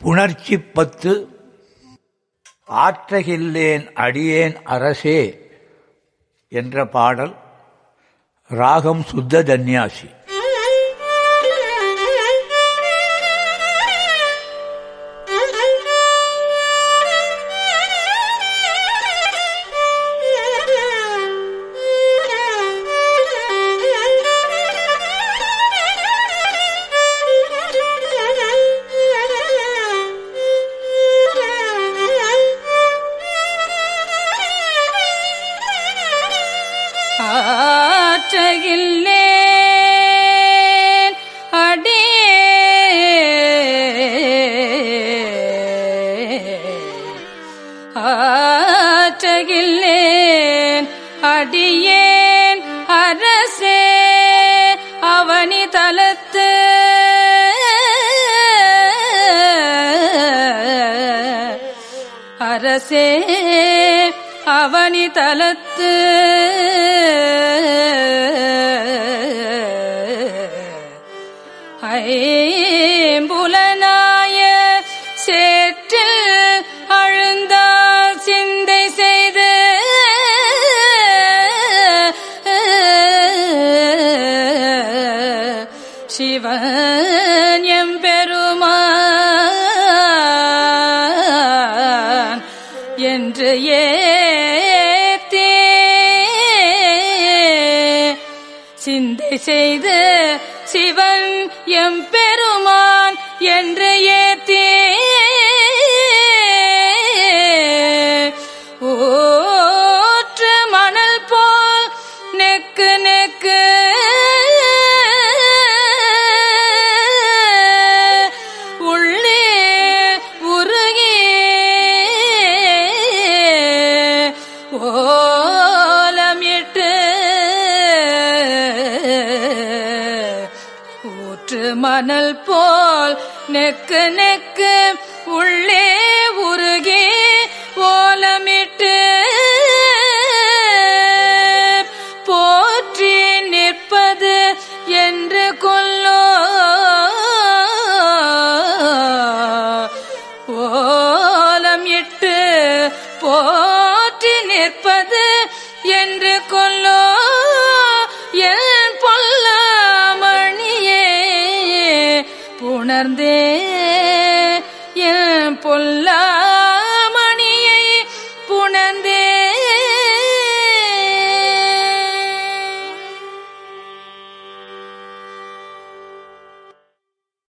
புணர்ச்சி பத்து ஆற்றகில்லேன் அடியேன் அரசே என்ற பாடல் ராகம் சுத்த தன்யாசி ஆற்றகில்லேன் அடியே ஆற்றகில்லேன் அடியேன் அரசே அவனி தலத்து அரசே அவனி தலத்து ஐம்புலனாய சேற்றில் அழுந்தால் சிந்தை செய்து சிவன் எம்பெருமான் என்று ஏத்தே சிந்தை செய்து சிவன் எம்பெருமான் என்று ஏத்தே ஊற்று மணல் போல் நெக்கு நெக்கு உள்ளே உருகி ஓலமிட்டு ஊற்று மணல் போல் நெக்கு நெக்கு உள்ளே உருகி ஓலமிட்டு போற்றி நிற்பது என்று கொல்லோ ஓலம் இட்டு போற்றி நிற்பது என்று கொல்லோ என் பொல்லாமணியே புணர்ந்தே என் பொல்லா